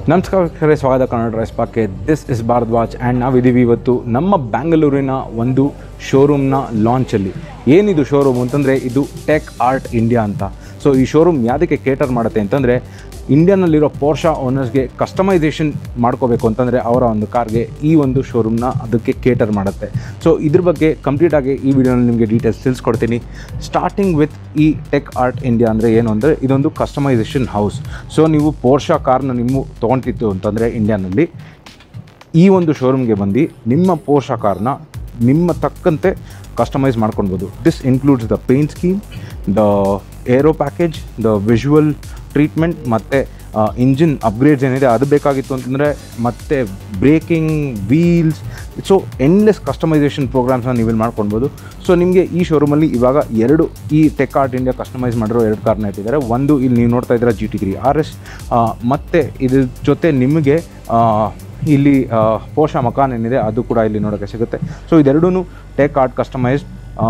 ನಮಸ್ಕಾರ ವೀಕ್ಷಕರೇ, ಸ್ವಾಗತ ಕನ್ನಡ ರೈಸ್ ಪಾಕ್ಕೆ ದಿಸ್ ಇಸ್ ಭಾರದ್ವಾಜ್ ಆ್ಯಂಡ್ ನಾವಿದ್ದೀವಿ ಇವತ್ತು ನಮ್ಮ ಬ್ಯಾಂಗಲೂರಿನ ಒಂದು ಶೋರೂಮ್ನ ಲಾಂಚಲ್ಲಿ ಏನಿದು ಶೋರೂಮ್ ಅಂತಂದರೆ ಇದು ಟೆಕ್ ಆರ್ಟ್ ಇಂಡಿಯಾ ಅಂತ ಸೊ ಈ ಶೋರೂಮ್ ಯಾವುದಕ್ಕೆ ಕೇಟರ್ ಮಾಡುತ್ತೆ ಅಂತಂದರೆ ಇಂಡಿಯಾನಲ್ಲಿರೋ ಪೋರ್ಷಾ ಓನರ್ಸ್ಗೆ ಕಸ್ಟಮೈಸೇಷನ್ ಮಾಡ್ಕೋಬೇಕು ಅಂತಂದರೆ ಅವರ ಒಂದು ಕಾರ್ಗೆ ಈ ಒಂದು ಶೋರೂಮ್ನ ಅದಕ್ಕೆ ಕೇಟರ್ ಮಾಡುತ್ತೆ ಸೊ ಇದ್ರ ಬಗ್ಗೆ ಕಂಪ್ಲೀಟಾಗಿ ಈ ವಿಡಿಯೋನಲ್ಲಿ ನಿಮಗೆ ಡೀಟೇಲ್ಸ್ ತಿಳಿಸ್ಕೊಡ್ತೀನಿ ಸ್ಟಾರ್ಟಿಂಗ್ ವಿತ್ ಈ ಟೆಕ್ ಆರ್ಟ್ ಇಂಡಿಯಾ ಅಂದರೆ ಏನು ಅಂದರೆ ಇದೊಂದು ಕಸ್ಟಮೈಸೇಷನ್ ಹೌಸ್ ಸೊ ನೀವು ಪೋರ್ಷಾ ಕಾರ್ನ ನಿಮ್ಮ ತೊಗೊಳ್ತಿತ್ತು ಅಂತಂದರೆ ಇಂಡಿಯಾನಲ್ಲಿ ಈ ಒಂದು ಶೋರೂಮ್ಗೆ ಬಂದು ನಿಮ್ಮ ಪೋರ್ಷಾ ಕಾರ್ನ ನಿಮ್ಮ ತಕ್ಕಂತೆ ಕಸ್ಟಮೈಸ್ ಮಾಡ್ಕೊಳ್ಬೋದು this includes the paint scheme the aero package the visual treatment ಮತ್ತು ಇಂಜಿನ್ ಅಪ್ಗ್ರೇಡ್ಸ್ ಏನಿದೆ ಅದು ಬೇಕಾಗಿತ್ತು ಅಂತಂದರೆ ಮತ್ತು braking wheels so endless customisation ಪ್ರೋಗ್ರಾಮ್ಸ್ನ ನೀವು ಇಲ್ಲಿ ಮಾಡ್ಕೊಳ್ಬೋದು ಸೊ ನಿಮಗೆ ಈ ಶೋರೂಮಲ್ಲಿ ಇವಾಗ ಎರಡು ಈ ಟೆಕ್ ಆರ್ಟ್ ಇಂಡಿಯಾ ಕಸ್ಟಮೈಸ್ ಮಾಡಿರೋ ಎರಡು ಕಾರ್ನ ಇಟ್ಟಿದ್ದಾರೆ ಒಂದು ಇಲ್ಲಿ ನೀವು ನೋಡ್ತಾ ಇದ್ದೀರಾ G T three R S ಮತ್ತು ಇದ್ರ ಜೊತೆ ನಿಮಗೆ ಆ, ಇಲ್ಲಿ ಪೋಷಾ ಮಕಾನ್ ಏನಿದೆ ಅದು ಕೂಡ ಇಲ್ಲಿ ನೋಡೋಕ್ಕೆ ಸಿಗುತ್ತೆ ಸೊ ಇದೆರಡೂ ಟೆಕ್ ಆರ್ಟ್ ಕಸ್ಟಮೈಸ್ಡ್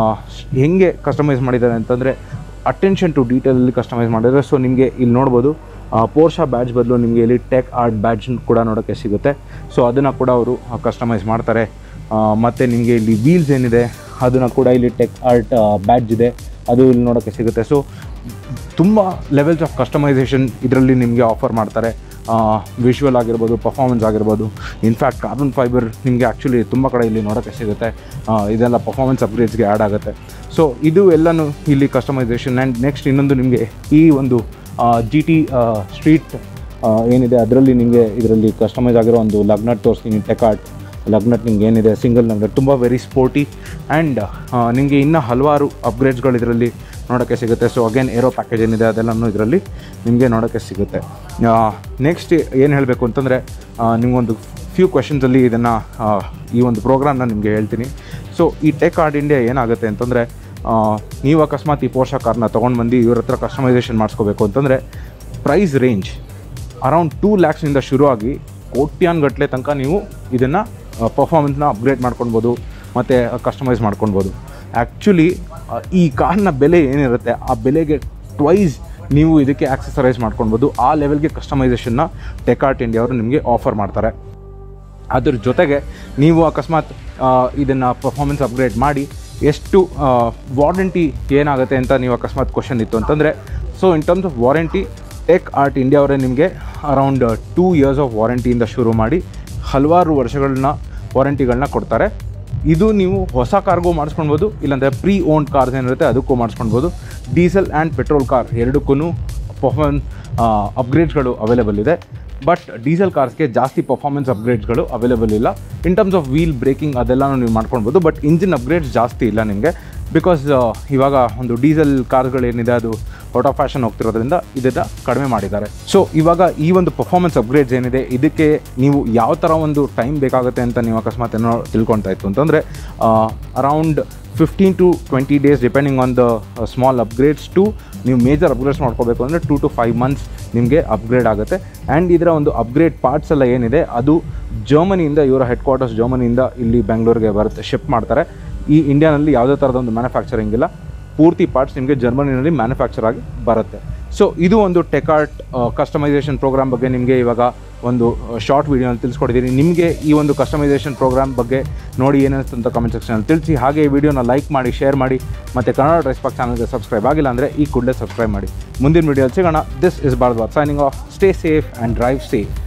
ಹೆಂಗೆ ಕಸ್ಟಮೈಸ್ ಮಾಡಿದ್ದಾರೆ ಅಂತಂದರೆ ಅಟೆನ್ಷನ್ ಟು ಡೀಟೇಲಲ್ಲಿ ಕಸ್ಟಮೈಸ್ ಮಾಡಿದ್ದಾರೆ ಸೊ ನಿಮಗೆ ಇಲ್ಲಿ ನೋಡ್ಬೋದು ಪೋರ್ಷಾ ಬ್ಯಾಡ್ಜ್ ಬದಲು ನಿಮಗೆ ಇಲ್ಲಿ ಟೆಕ್ ಆರ್ಟ್ ಬ್ಯಾಡ್ಜ್ ಕೂಡ ನೋಡೋಕ್ಕೆ ಸಿಗುತ್ತೆ ಸೊ ಅದನ್ನು ಕೂಡ ಅವರು ಕಸ್ಟಮೈಸ್ ಮಾಡ್ತಾರೆ ಮತ್ತು ನಿಮಗೆ ಇಲ್ಲಿ ವೀಲ್ಸ್ ಏನಿದೆ ಅದನ್ನು ಕೂಡ ಇಲ್ಲಿ ಟೆಕ್ ಆರ್ಟ್ ಬ್ಯಾಡ್ಜ್ ಇದೆ ಅದು ಇಲ್ಲಿ ನೋಡೋಕ್ಕೆ ಸಿಗುತ್ತೆ ಸೊ ತುಂಬ ಲೆವೆಲ್ಸ್ ಆಫ್ ಕಸ್ಟಮೈಸೇಷನ್ ಇದರಲ್ಲಿ ನಿಮಗೆ ಆಫರ್ ಮಾಡ್ತಾರೆ ವಿಷುವಲ್ ಆಗಿರ್ಬೋದು ಪರ್ಫಾರ್ಮೆನ್ಸ್ ಆಗಿರ್ಬೋದು ಇನ್ಫ್ಯಾಕ್ಟ್ ಕಾರ್ಬನ್ ಫೈಬರ್ ನಿಮಗೆ ಆ್ಯಕ್ಚುಲಿ ತುಂಬ ಕಡೆ ಇಲ್ಲಿ ನೋಡೋಕ್ಕೆ ಸಿಗುತ್ತೆ ಆ, ಇದೆಲ್ಲ ಪರ್ಫಾರ್ಮೆನ್ಸ್ ಅಪ್ಗ್ರೇಡ್ಸ್ಗೆ ಆ್ಯಡ್ ಆಗುತ್ತೆ ಸೊ ಇದು ಎಲ್ಲನೂ ಇಲ್ಲಿ ಕಸ್ಟಮೈಸೇಷನ್ ಆ್ಯಂಡ್ ನೆಕ್ಸ್ಟ್ ಇನ್ನೊಂದು ನಿಮಗೆ ಈ ಒಂದು ಜಿ ಟಿ ಸ್ಟ್ರೀಟ್ ಏನಿದೆ ಅದರಲ್ಲಿ ನಿಮಗೆ ಇದರಲ್ಲಿ ಕಸ್ಟಮೈಸ್ ಆಗಿರೋ ಒಂದು ಲಗ್ನಟ್ ತೋರಿಸ್ತೀನಿ ಟೆಕಾರ್ಟ್ ಲಗ್ನಟ್ ನಿಮ್ಗೆ ಏನಿದೆ ಸಿಂಗಲ್ ಲಗ್ನಟ್ ತುಂಬ ವೆರಿ ಸ್ಪೋರ್ಟಿ ಆ್ಯಂಡ್ ನಿಮಗೆ ಇನ್ನೂ ಹಲವಾರು ಅಪ್ಗ್ರೇಡ್ಸ್ಗಳು ಇದರಲ್ಲಿ ನೋಡೋಕ್ಕೆ ಸಿಗುತ್ತೆ ಸೊ ಅಗೇನ್ ಏರೋ ಪ್ಯಾಕೇಜ್ ಏನಿದೆ ಅದೆಲ್ಲನೂ ಇದರಲ್ಲಿ ನಿಮಗೆ ನೋಡೋಕ್ಕೆ ಸಿಗುತ್ತೆ ನೆಕ್ಸ್ಟ್ ಏನು ಹೇಳಬೇಕು ಅಂತಂದರೆ ನಿಮಗೊಂದು ಫ್ಯೂ ಕ್ವೆಶನ್ಸಲ್ಲಿ ಇದನ್ನು ಈ ಒಂದು ಪ್ರೋಗ್ರಾಮ್ನ ನಿಮಗೆ ಹೇಳ್ತೀನಿ ಸೊ ಈ ಟೆಕ್ ಆರ್ಟ್ ಇಂಡಿಯಾ ಏನಾಗುತ್ತೆ ಅಂತಂದರೆ ನೀವು ಅಕಸ್ಮಾತ್ ಈ ಪೋಷಾ ಕಾರ್ನ ತೊಗೊಂಡು ಬಂದು ಇವ್ರ ಹತ್ರ ಕಸ್ಟಮೈಸೇಷನ್ ಮಾಡಿಸ್ಕೋಬೇಕು ಅಂತಂದರೆ ಪ್ರೈಸ್ ರೇಂಜ್ ಅರೌಂಡ್ ಟೂ ಲ್ಯಾಕ್ಸ್ನಿಂದ ಶುರುವಾಗಿ ಕೋಟ್ಯಾನ್ಗಟ್ಟಲೆ ತನಕ ನೀವು ಇದನ್ನು ಪರ್ಫಾರ್ಮೆನ್ಸ್ನ ಅಪ್ಗ್ರೇಡ್ ಮಾಡ್ಕೊಳ್ಬೋದು ಮತ್ತು ಕಸ್ಟಮೈಸ್ ಮಾಡ್ಕೊಳ್ಬೋದು ಆ್ಯಕ್ಚುಲಿ ಈ ಕಾರ್ನ ಬೆಲೆ ಏನಿರುತ್ತೆ ಆ ಬೆಲೆಗೆ ಟ್ವೈಸ್ ನೀವು ಇದಕ್ಕೆ ಆಕ್ಸಸರೈಸ್ ಮಾಡ್ಕೊಳ್ಬೋದು ಆ ಲೆವೆಲ್ಗೆ ಕಸ್ಟಮೈಸೇಷನ್ನ ಟೆಕಾರ್ಟ್ ಇಂಡಿಯಾ ಅವರು ನಿಮಗೆ ಆಫರ್ ಮಾಡ್ತಾರೆ ಅದ್ರ ಜೊತೆಗೆ ನೀವು ಅಕಸ್ಮಾತ್ ಇದನ್ನು ಪರ್ಫಾರ್ಮೆನ್ಸ್ ಅಪ್ಗ್ರೇಡ್ ಮಾಡಿ ಎಷ್ಟು ವಾರಂಟಿ ಏನಾಗುತ್ತೆ ಅಂತ ನೀವು ಅಕಸ್ಮಾತ್ ಕ್ವಶನ್ ಇತ್ತು ಅಂತಂದರೆ so in terms of warranty tech art India ಅವರೇ ನಿಮಗೆ ಅರೌಂಡ್ ಟೂ ಇಯರ್ಸ್ ಆಫ್ ವಾರಂಟಿಯಿಂದ ಶುರು ಮಾಡಿ ಹಲವಾರು ವರ್ಷಗಳನ್ನ ವಾರಂಟಿಗಳನ್ನ ಕೊಡ್ತಾರೆ ಇದು ನೀವು ಹೊಸ ಕಾರ್ಗೂ ಮಾಡಿಸ್ಕೊಳ್ಬೋದು ಇಲ್ಲಾಂದರೆ ಪ್ರೀ ಓನ್ಡ್ ಕಾರ್ಸ್ ಏನಿರುತ್ತೆ ಅದಕ್ಕೂ ಮಾಡಿಸ್ಕೊಳ್ಬೋದು ಡೀಸೆಲ್ ಆ್ಯಂಡ್ ಪೆಟ್ರೋಲ್ ಕಾರ್ ಎರಡಕ್ಕೂ ಪರ್ಫಾರ್ಮೆನ್ಸ್ ಅಪ್ಗ್ರೇಡ್ಸ್ಗಳು ಅವೈಲೇಬಲ್ ಇದೆ ಬಟ್ ಡೀಸೆಲ್ ಕಾರ್ಸ್ಗೆ ಜಾಸ್ತಿ ಪರ್ಫಾರ್ಮೆನ್ಸ್ ಅಪ್ಗ್ರೇಡ್ಸ್ಗಳು ಅವೈಲೇಬಲ್ ಇಲ್ಲ in terms of wheel braking ಅದೆಲ್ಲನೂ ನೀವು ಮಾಡ್ಕೊಳ್ಬೋದು ಬಟ್ ಇಂಜಿನ್ ಅಪ್ಗ್ರೇಡ್ಸ್ ಜಾಸ್ತಿ ಇಲ್ಲ ನಿಮಗೆ ಬಿಕಾಸ್ ಇವಾಗ ಒಂದು ಡೀಸೆಲ್ ಕಾರ್ಸ್ಗಳೇನಿದೆ ಅದು ಔಟ್ ಆಫ್ ಫ್ಯಾಷನ್ ಹೋಗ್ತಿರೋದ್ರಿಂದ ಇದನ್ನು ಕಡಿಮೆ ಮಾಡಿದ್ದಾರೆ ಸೊ ಇವಾಗ ಈ ಒಂದು ಪರ್ಫಾರ್ಮೆನ್ಸ್ ಅಪ್ಗ್ರೇಡ್ಸ್ ಏನಿದೆ ಇದಕ್ಕೆ ನೀವು ಯಾವ ಥರ ಒಂದು ಟೈಮ್ ಬೇಕಾಗುತ್ತೆ ಅಂತ ನೀವು ಅಕಸ್ಮಾತ್ ಏನೋ ತಿಳ್ಕೊಳ್ತಾ ಇತ್ತು ಅಂತಂದರೆ around fifteen to twenty days depending on the small upgrades to ನೀವು ಮೇಜರ್ ಅಪ್ಗ್ರೇಡ್ಸ್ ಮಾಡ್ಕೋಬೇಕು ಅಂದರೆ ಟೂ ಟು ಫೈವ್ ಮಂತ್ಸ್ ನಿಮಗೆ ಅಪ್ಗ್ರೇಡ್ ಆಗುತ್ತೆ ಆ್ಯಂಡ್ ಇದರ ಒಂದು ಅಪ್ಗ್ರೇಡ್ ಪಾರ್ಟ್ಸ್ ಎಲ್ಲ ಏನಿದೆ ಅದು ಜರ್ಮನಿಯಿಂದ ಇವರ ಹೆಡ್ ಕ್ವಾರ್ಟರ್ಸ್ ಜರ್ಮನಿಯಿಂದ ಇಲ್ಲಿ ಬೆಂಗಳೂರಿಗೆ ಬರುತ್ತೆ ಶಿಫ್ಟ್ ಮಾಡ್ತಾರೆ ಈ ಇಂಡಿಯಾನಲ್ಲಿ ಯಾವುದೇ ಥರದ ಒಂದು ಮ್ಯಾನುಫ್ಯಾಕ್ಚರಿಂಗ್ ಇಲ್ಲ ಪೂರ್ತಿ ಪಾರ್ಟ್ಸ್ ನಿಮಗೆ ಜರ್ಮನಿನಲ್ಲಿ ಮ್ಯಾನುಫ್ಯಾಕ್ಚರ್ ಆಗಿ ಬರುತ್ತೆ ಸೊ ಇದು ಒಂದು ಟೆಕಾರ್ಟ್ ಕಸ್ಟಮೈಸೇಷನ್ ಪ್ರೋಗ್ರಾಮ್ ಬಗ್ಗೆ ನಿಮಗೆ ಇವಾಗ ಒಂದು ಶಾರ್ಟ್ ವೀಡಿಯೋನಲ್ಲಿ ತಿಳಿಸ್ಕೊಟ್ಟಿದ್ದೀನಿ ನಿಮಗೆ ಈ ಒಂದು ಕಸ್ಟಮೈಸೇಷನ್ ಪ್ರೋಗ್ರಾಮ್ ಬಗ್ಗೆ ನೋಡಿ ಏನಿಸ್ತು ಅಂತ ಕಮೆಂಟ್ ಸೆಕ್ಷನಲ್ಲಿ ತಿಳಿಸಿ ಹಾಗೆ ಈ ವಿಡಿಯೋನ ಲೈಕ್ ಮಾಡಿ ಶೇರ್ ಮಾಡಿ ಮತ್ತು ಕನ್ನಡ ಡ್ರೆಸ್ ಪಾಕ್ ಚಾನಲ್ಗೆ ಸಬ್ಸ್ಕ್ರೈಬ್ ಆಗಿಲ್ಲ ಅಂದರೆ ಈ ಕೂಡಲೇ ಸಬ್ಸ್ಕ್ರೈಬ್ ಮಾಡಿ ಮುಂದಿನ ವಿಡಿಯೋಲಿ ಸಿಗೋಣ this is Bharadwaj signing off stay safe and drive safe